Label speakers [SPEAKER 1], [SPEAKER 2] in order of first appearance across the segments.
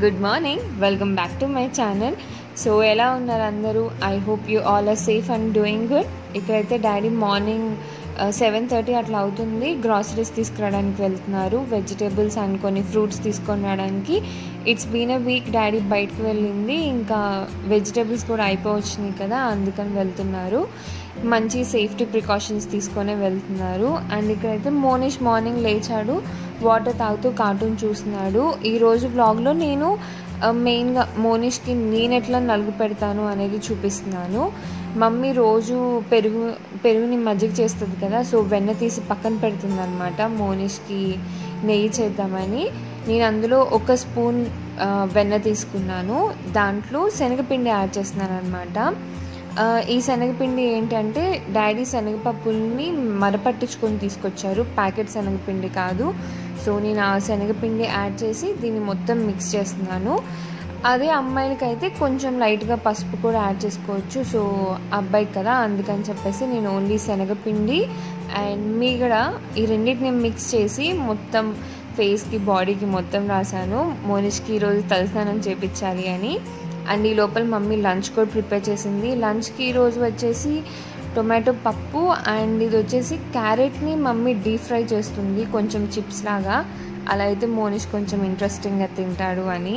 [SPEAKER 1] Good morning welcome back to my channel so ఎలా ఉన్నారు అందరూ I hope you all are safe and doing good ఇక్కడైతే daddy morning seven thirty అట్లా అవుతుంది groceries తీసుకురావడానికి వెళ్తున్నారు వెజిటేబుల్స్ అండ్ కొన్ని ఫ్రూట్స్ తీసుకొని రావడానికి it's been a week daddy బయటకు వెళ్ళింది ఇంకా వెజిటేబుల్స్ కూడా అయిపోవచ్చినాయి కదా అందుకని వెళ్తున్నారు మంచి సేఫ్టీ ప్రికాషన్స్ తీసుకొనే వెళ్తున్నారు అండ్ ఇక్కడైతే మోనిష్ మార్నింగ్ లేచాడు వాటర్ తాగుతూ కార్టూన్ చూస్తున్నాడు ఈరోజు బ్లాగ్లో నేను మెయిన్గా మోనిష్కి నేను ఎట్లా నలుగు పెడతాను అనేది చూపిస్తున్నాను మమ్మీ రోజు పెరుగు పెరుగుని మజ్జిగ చేస్తుంది కదా సో వెన్న తీసి పక్కన పెడుతుంది అనమాట మోనిష్కి నెయ్యి చేద్దామని నేను అందులో ఒక స్పూన్ వెన్న తీసుకున్నాను దాంట్లో శనగపిండి యాడ్ చేస్తున్నాను అనమాట ఈ శనగపిండి ఏంటంటే డాడీ శనగపప్పుల్ని మరపట్టించుకొని తీసుకొచ్చారు ప్యాకెట్ శనగపిండి కాదు సో నేను ఆ శనగపిండి యాడ్ చేసి దీన్ని మొత్తం మిక్స్ చేస్తున్నాను అదే అమ్మాయిలకైతే కొంచెం లైట్గా పసుపు కూడా యాడ్ చేసుకోవచ్చు సో అబ్బాయికి కదా అందుకని చెప్పేసి నేను ఓన్లీ శనగపిండి అండ్ మీగడ ఈ రెండింటిని మిక్స్ చేసి మొత్తం ఫేస్కి బాడీకి మొత్తం రాశాను మోనిష్కి ఈరోజు తలస్నానం చేపించాలి అని అండ్ ఈ లోపల మమ్మీ లంచ్ కూడా ప్రిపేర్ చేసింది లంచ్కి ఈరోజు వచ్చేసి టొమాటో పప్పు అండ్ ఇది వచ్చేసి క్యారెట్ని మమ్మీ డీప్ ఫ్రై చేస్తుంది కొంచెం చిప్స్ లాగా అలా అయితే మోనిష్ కొంచెం ఇంట్రెస్టింగ్గా తింటాడు అని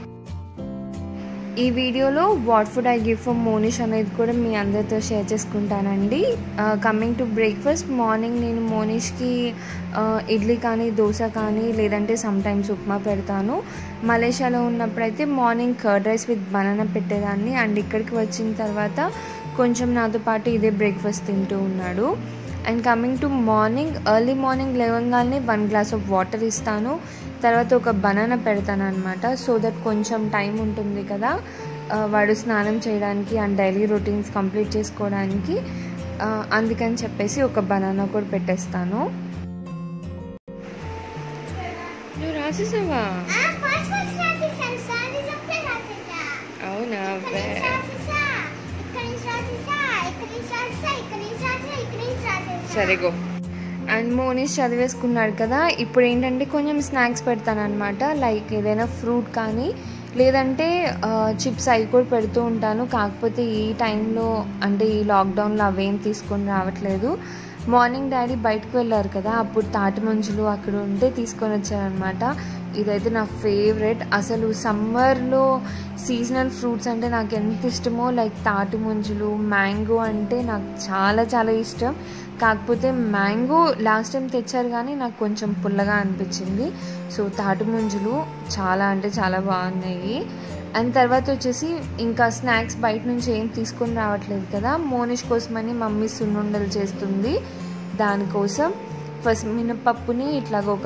[SPEAKER 1] ఈ వీడియోలో what food I give for Monish అనేది కూడా మీ అందరితో షేర్ చేసుకుంటానండి కమింగ్ టు బ్రేక్ఫాస్ట్ మార్నింగ్ నేను మోనిష్కి ఇడ్లీ కానీ దోశ కానీ లేదంటే సమ్టైమ్స్ ఉప్మా పెడతాను మలేషియాలో ఉన్నప్పుడైతే morning curd rice with banana పెట్టేదాన్ని అండ్ ఇక్కడికి వచ్చిన తర్వాత కొంచెం నాతో పాటు ఇదే బ్రేక్ఫాస్ట్ తింటూ ఉన్నాడు and coming to morning early morning లేవగానే వన్ గ్లాస్ ఆఫ్ వాటర్ ఇస్తాను తర్వాత ఒక బనానా పెడతాను అనమాట సో దట్ కొంచెం టైం ఉంటుంది కదా వాడు స్నానం చేయడానికి అండ్ డైలీ రొటీన్స్ కంప్లీట్ చేసుకోవడానికి అందుకని చెప్పేసి ఒక బనానా కూడా పెట్టేస్తాను నువ్వు రాసేసావా అవునా సరేగో అండ్ మోనీష్ చదివేసుకున్నాడు కదా ఇప్పుడు ఏంటంటే కొంచెం స్నాక్స్ పెడతానమాట లైక్ ఏదైనా ఫ్రూట్ కానీ లేదంటే చిప్స్ అవి కూడా పెడుతూ ఉంటాను కాకపోతే ఈ టైంలో అంటే ఈ లాక్డౌన్లో అవేం తీసుకొని రావట్లేదు మార్నింగ్ డాడీ బయటకు వెళ్ళారు కదా అప్పుడు తాటి మంచులు అక్కడ ఉంటే తీసుకొని వచ్చారనమాట ఇదైతే నా ఫేవరెట్ అసలు సమ్మర్లో సీజనల్ ఫ్రూట్స్ అంటే నాకు ఎంత ఇష్టమో లైక్ తాటి మంచులు మ్యాంగో అంటే నాకు చాలా చాలా ఇష్టం కాకపోతే మ్యాంగో లాస్ట్ టైం తెచ్చారు కానీ నాకు కొంచెం పుల్లగా అనిపించింది సో తాటి ముంజులు చాలా అంటే చాలా బాగున్నాయి అండ్ తర్వాత వచ్చేసి ఇంకా స్నాక్స్ బయట నుంచి ఏం తీసుకొని రావట్లేదు కదా మోనిష్ కోసమని మమ్మీ సున్నుండలు చేస్తుంది దానికోసం ఫస్ట్ మినపప్పుని ఇట్లాగ ఒక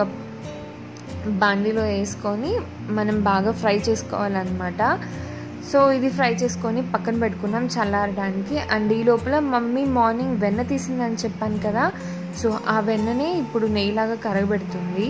[SPEAKER 1] బండిలో వేసుకొని మనం బాగా ఫ్రై చేసుకోవాలన్నమాట సో ఇది ఫ్రై చేసుకొని పక్కన పెట్టుకున్నాం చల్లారడానికి అండ్ ఈ లోపల మమ్మీ మార్నింగ్ వెన్న తీసిందని చెప్పాను కదా సో ఆ వెన్ననే ఇప్పుడు నెయ్యిలాగా కరగబెడుతుంది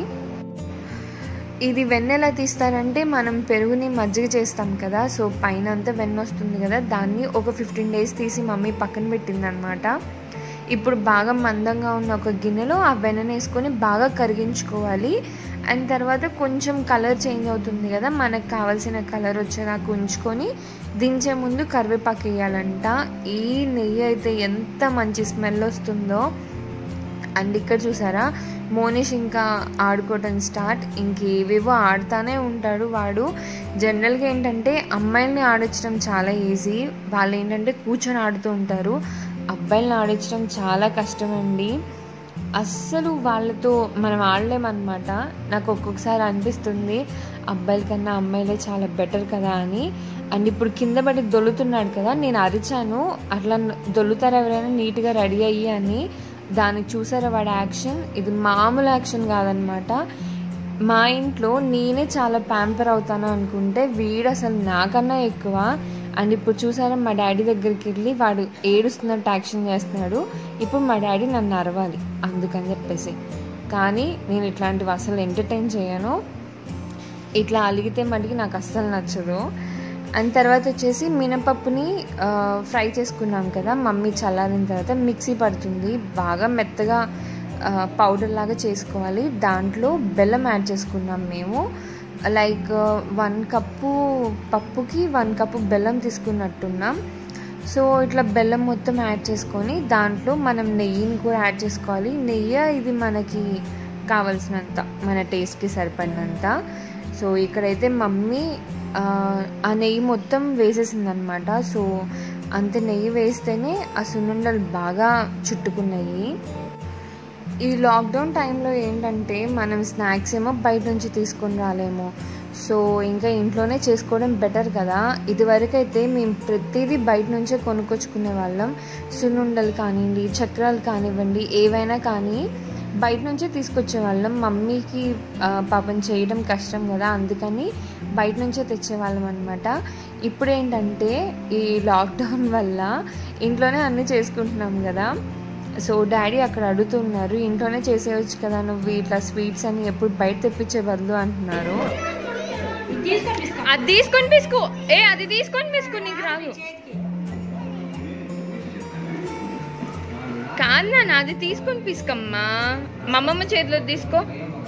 [SPEAKER 1] ఇది వెన్న ఎలా తీస్తారంటే మనం పెరుగుని మజ్జిగ చేస్తాం కదా సో పైన అంతా వెన్న వస్తుంది కదా దాన్ని ఒక ఫిఫ్టీన్ డేస్ తీసి మమ్మీ పక్కన పెట్టిందనమాట ఇప్పుడు బాగా మందంగా ఉన్న ఒక గిన్నెలో ఆ వెన్నను వేసుకొని బాగా కరిగించుకోవాలి అండ్ తర్వాత కొంచెం కలర్ చేంజ్ అవుతుంది కదా మనకు కావాల్సిన కలర్ వచ్చేదాకా ఉంచుకొని దించే ముందు కరివేపాకు వేయాలంట ఈ నెయ్యి అయితే ఎంత మంచి స్మెల్ వస్తుందో అండ్ ఇక్కడ చూసారా మోనిష్ ఇంకా ఆడుకోవటం స్టార్ట్ ఇంకేవేవో ఆడుతూనే ఉంటాడు వాడు జనరల్గా ఏంటంటే అమ్మాయిల్ని ఆడించడం చాలా ఈజీ వాళ్ళు ఏంటంటే కూర్చొని ఆడుతూ ఉంటారు అబ్బాయిలను ఆడించడం చాలా కష్టం అండి అస్సలు వాళ్ళతో మనం ఆడలేమన్నమాట నాకు ఒక్కొక్కసారి అనిపిస్తుంది అబ్బాయిల కన్నా అమ్మాయిలే చాలా బెటర్ కదా అని అండ్ ఇప్పుడు కింద పడి దొల్లుతున్నాడు కదా నేను అరిచాను అట్లా దొల్లుతారు ఎవరైనా నీట్గా రెడీ అయ్యి అని దానికి చూసారా వాడి యాక్షన్ ఇది మామూలు యాక్షన్ కాదనమాట మా ఇంట్లో నేనే చాలా ప్యాంపర్ అవుతాను అనుకుంటే వీడు అసలు నాకన్నా ఎక్కువ అండ్ ఇప్పుడు చూసారా మా డాడీ దగ్గరికి వెళ్ళి వాడు ఏడుస్తున్నట్టు యాక్షన్ చేస్తున్నాడు ఇప్పుడు మా డాడీ నన్ను అరవాలి అందుకని చెప్పేసి కానీ నేను ఇట్లాంటివి అసలు ఎంటర్టైన్ చేయను ఇట్లా అలిగితే మటుకి నాకు అస్సలు నచ్చదు అండ్ తర్వాత వచ్చేసి మినపప్పుని ఫ్రై చేసుకున్నాం కదా మమ్మీ చల్లారిన తర్వాత మిక్సీ పడుతుంది బాగా మెత్తగా పౌడర్ లాగా చేసుకోవాలి దాంట్లో బెల్లం యాడ్ చేసుకున్నాం మేము లైక్ వన్ కప్పు పప్పుకి వన్ కప్పు బెల్లం తీసుకున్నట్టున్నాం సో ఇట్లా బెల్లం మొత్తం యాడ్ చేసుకొని దాంట్లో మనం నెయ్యిని కూడా యాడ్ చేసుకోవాలి నెయ్యి ఇది మనకి కావలసినంత మన టేస్ట్కి సరిపడినంత సో ఇక్కడైతే మమ్మీ ఆ, ఆ నెయ్యి మొత్తం వేసేసిందనమాట సో అంత నెయ్యి వేస్తేనే ఆ సున్నుండలు బాగా చుట్టుకున్నాయి ఈ లాక్డౌన్ టైంలో ఏంటంటే మనం స్నాక్స్ ఏమో బయట నుంచి తీసుకొని రాలేము సో ఇంకా ఇంట్లోనే చేసుకోవడం బెటర్ కదా ఇదివరకైతే మేము ప్రతిదీ బయట నుంచే కొనుక్కొచ్చుకునే వాళ్ళం సున్నుండలు కానివ్వండి చక్రాలు కానివ్వండి ఏవైనా కానీ బయట నుంచే తీసుకొచ్చే వాళ్ళం మమ్మీకి ఆ, పాపం చేయడం కష్టం కదా అందుకని బయట నుంచే తెచ్చేవాళ్ళం అనమాట ఇప్పుడు ఏంటంటే ఈ లాక్డౌన్ వల్ల ఇంట్లోనే అన్నీ చేసుకుంటున్నాం కదా సో డాడీ అక్కడ అడుగుతున్నారు ఇంట్లోనే చేసేయచ్చు కదా నువ్వు ఇట్లా స్వీట్స్ అని ఎప్పుడు బయట తెప్పించే బదులు అంటున్నారు అది తీసుకొని పిసుకో ఏ అది తీసుకొని పిసుకో నీకు రాదు కాదు నాన్న అది తీసుకొని పిసుకమ్మా మా అమ్మమ్మ చేతిలో తీసుకో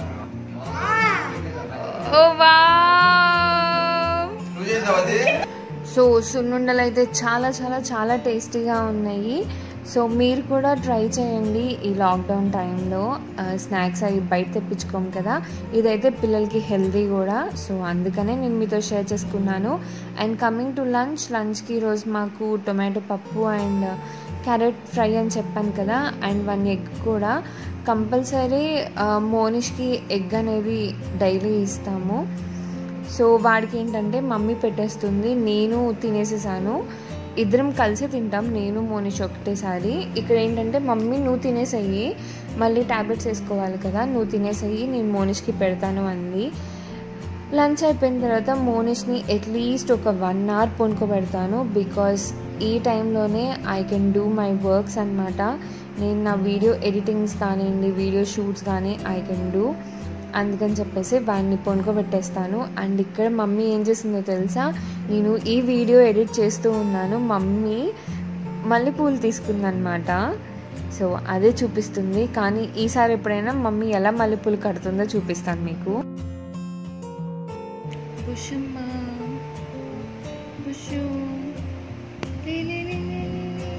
[SPEAKER 1] ఓ వా
[SPEAKER 2] నువ్వు చేసావు అది
[SPEAKER 1] సో సున్నుండలు అయితే చాలా చాలా చాలా టేస్టీగా ఉన్నాయి సో మీరు కూడా ట్రై చేయండి ఈ లాక్డౌన్ టైంలో స్నాక్స్ అవి బయట తెప్పించుకోం కదా ఇదైతే పిల్లలకి హెల్దీ కూడా సో అందుకనే నేను మీతో షేర్ చేసుకున్నాను అండ్ కమింగ్ టు లంచ్ లంచ్కి ఈరోజు మాకు టొమాటో పప్పు అండ్ క్యారెట్ ఫ్రై అని చెప్పాను కదా అండ్ వన్ ఎగ్ కూడా కంపల్సరీ మోనిష్కి ఎగ్ అనేది డైలీ ఇస్తాము సో వాడికి ఏంటంటే మమ్మీ పెట్టేస్తుంది నేను తినేసేసాను ఇద్దరం కలిసి తింటాం నేను మోనిష్ ఒకటేసారి ఇక్కడ ఏంటంటే మమ్మీ నువ్వు తినేసయ్యి మళ్ళీ ట్యాబ్లెట్స్ వేసుకోవాలి కదా నువ్వు తినేసయ్యి నేను మోనిష్కి పెడతాను అంది లంచ్ అయిపోయిన తర్వాత మోనిష్ని అట్లీస్ట్ ఒక వన్ అవర్ పొనుకోబెడతాను బికాస్ ఈ టైంలోనే I can do my works అనమాట నేను నా వీడియో ఎడిటింగ్స్ కానివ్వండి వీడియో షూట్స్ కానీ ఐ కెన్ డూ అందుకని చెప్పేసి వాడిని పొనుకోబెట్టేస్తాను అండ్ ఇక్కడ మమ్మీ ఏం చేసిందో తెలుసా నేను ఈ వీడియో ఎడిట్ చేస్తూ ఉన్నాను మమ్మీ మల్లెపూలు తీసుకుందనమాట సో అదే చూపిస్తుంది కానీ ఈసారి ఎప్పుడైనా మమ్మీ ఎలా మల్లెపూలు కడుతుందో చూపిస్తాను మీకు బుషమ్మా బుషు లే లే లే లే లే లే.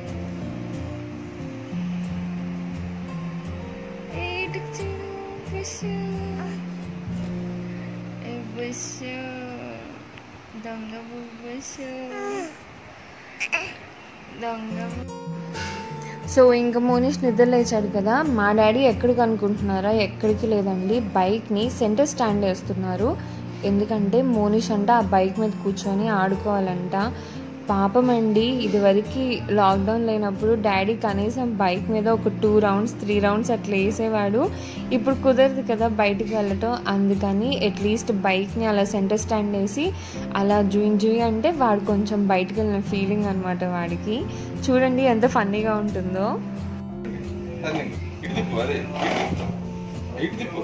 [SPEAKER 1] ఏ ఇటుకు చూడు బుషు ఏ బుషు దొంగ బుషు దొంగ బు- సో ఇంకా మోనిష్ నిద్ర లేచాడు కదా మా డాడీ ఎక్కడికి అనుకుంటున్నారా ఎక్కడికి లేదండి బైక్ని సెంటర్ స్టాండ్ వేస్తున్నారు ఎందుకంటే మోనిష్ అంట ఆ బైక్ మీద కూర్చొని ఆడుకోవాలంట పాపం అండి ఇదివరకు లాక్డౌన్ లేనప్పుడు డాడీ కనీసం బైక్ మీద ఒక టూ రౌండ్స్ త్రీ రౌండ్స్ అట్లా వేసేవాడు ఇప్పుడు కుదరదు కదా బయటికి వెళ్ళటం అందుకని అట్లీస్ట్ బైక్ని అలా సెంటర్ స్టాండ్ వేసి అలా జూయి జూయి అంటే వాడు కొంచెం బయటికి వెళ్ళిన ఫీలింగ్ అనమాట వాడికి చూడండి ఎంత ఫన్నీగా ఉంటుందో
[SPEAKER 2] సరే, ఇటు తిప్పు అదే ఇటు తిప్పు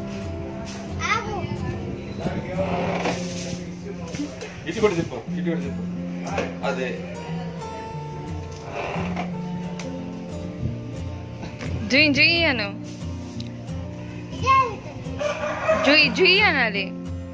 [SPEAKER 2] ఇటు కూడా తిప్పు ఇటు కూడా తిప్పు అదే
[SPEAKER 1] జుయి జుయి అను జుయి జుయి అనాలి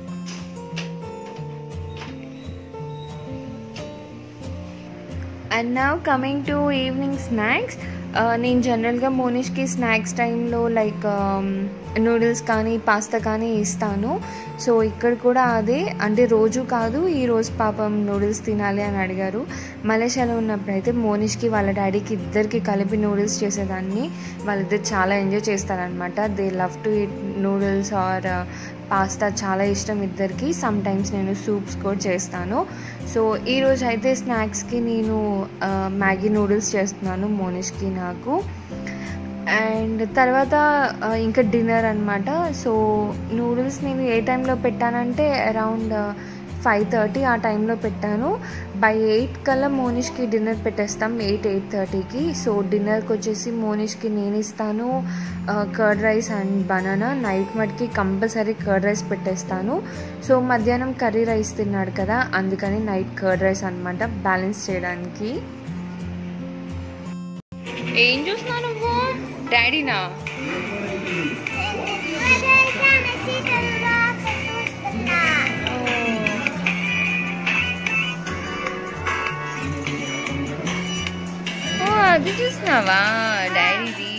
[SPEAKER 1] and now coming to evening snacks నేను జనరల్గా మోనిష్కి స్నాక్స్ టైంలో లైక్ నూడిల్స్ కానీ పాస్తా కానీ ఇస్తాను సో ఇక్కడ కూడా అదే అంటే రోజు కాదు ఈ రోజు పాపం నూడిల్స్ తినాలి అని అడిగారు మలేషియాలో ఉన్నప్పుడు అయితే మోనిష్కి వాళ్ళ డాడీకి ఇద్దరికి కలిపి నూడిల్స్ చేసేదాన్ని వాళ్ళిద్దరు చాలా ఎంజాయ్ చేస్తారనమాట they love to eat noodles or pasta చాలా ఇష్టం ఇద్దరికి సమ్ టైమ్స్ నేను సూప్స్ కూడా చేస్తాను సో ఈరోజు అయితే స్నాక్స్కి నేను ఆ, మ్యాగీ నూడిల్స్ చేస్తున్నాను మోనిష్కి నాకు అండ్ తర్వాత ఆ, ఇంకా డిన్నర్ అనమాట సో నూడిల్స్ నేను ఏ టైంలో పెట్టానంటే అరౌండ్ ఫైవ్ థర్టీ ఆ టైంలో పెట్టాను బై ఎయిట్ కల్లా మోనిష్కి డిన్నర్ పెట్టేస్తాం ఎయిట్ ఎయిట్ థర్టీకి సో డిన్నర్కి వచ్చేసి మోనిష్కి నేను ఇస్తాను curd rice and banana night మటుకి కంపల్సరీ కర్డ్ రైస్ పెట్టేస్తాను సో మధ్యాహ్నం కర్రీ రైస్ తిన్నాడు కదా అందుకని నైట్ కర్డ్ రైస్ అనమాట బ్యాలెన్స్ చేయడానికి ఏం చూస్తున్నావు నువ్వు డాడీనా అది చూసినావా డైరీది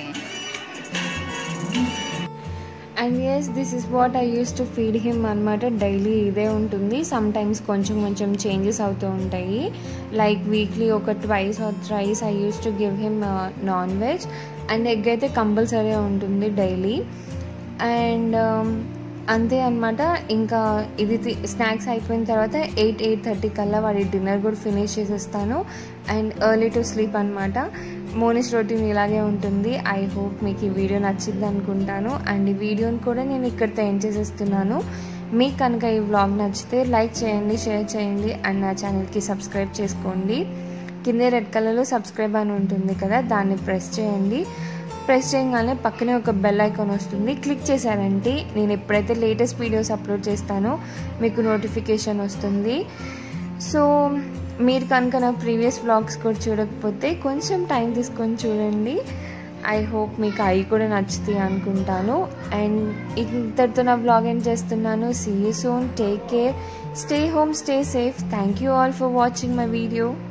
[SPEAKER 1] and yes this is what I used to feed him అనమాట డైలీ ఇదే ఉంటుంది సమ్ టైమ్స్ కొంచెం కొంచెం చేంజెస్ అవుతూ ఉంటాయి లైక్ వీక్లీ ఒక twice or thrice I used to give him non veg and egg అయితే కంపల్సరీ ఉంటుంది డైలీ అండ్ అంతే అనమాట ఇంకా ఇది స్నాక్స్ అయిపోయిన తర్వాత ఎయిట్ ఎయిట్ థర్టీ కల్లా వాడి డిన్నర్ కూడా ఫినిష్ చేసేస్తాను అండ్ ఎర్లీ టు స్లీప్ అనమాట మోనిష్ రొటీన్ ఇలాగే ఉంటుంది ఐ హోప్ మీకు ఈ వీడియో నచ్చింది అనుకుంటాను అండ్ ఈ వీడియోని కూడా నేను ఇక్కడితో ఎండ్ చేసేస్తున్నాను మీకు కనుక ఈ వ్లాగ్ నచ్చితే లైక్ చేయండి షేర్ చేయండి అండ్ నా ఛానల్కి సబ్స్క్రైబ్ చేసుకోండి కింద రెడ్ కలర్లో సబ్స్క్రైబ్ అని ఉంటుంది కదా దాన్ని ప్రెస్ చేయండి ప్రెస్ చేయగానే పక్కనే ఒక బెల్ ఐకాన్ వస్తుంది క్లిక్ చేశారంటే నేను ఎప్పుడైతే లేటెస్ట్ వీడియోస్ అప్లోడ్ చేస్తానో మీకు నోటిఫికేషన్ వస్తుంది సో మీరు కనుక నా ప్రీవియస్ వ్లాగ్స్ కూడా చూడకపోతే కొంచెం టైం తీసుకొని చూడండి ఐ హోప్ మీకు అవి కూడా నచ్చుతాయి అనుకుంటాను అండ్ ఇంతటితో నా వ్లాగ్ ఏం చేస్తున్నాను see you soon take care stay home stay safe thank you all for watching my video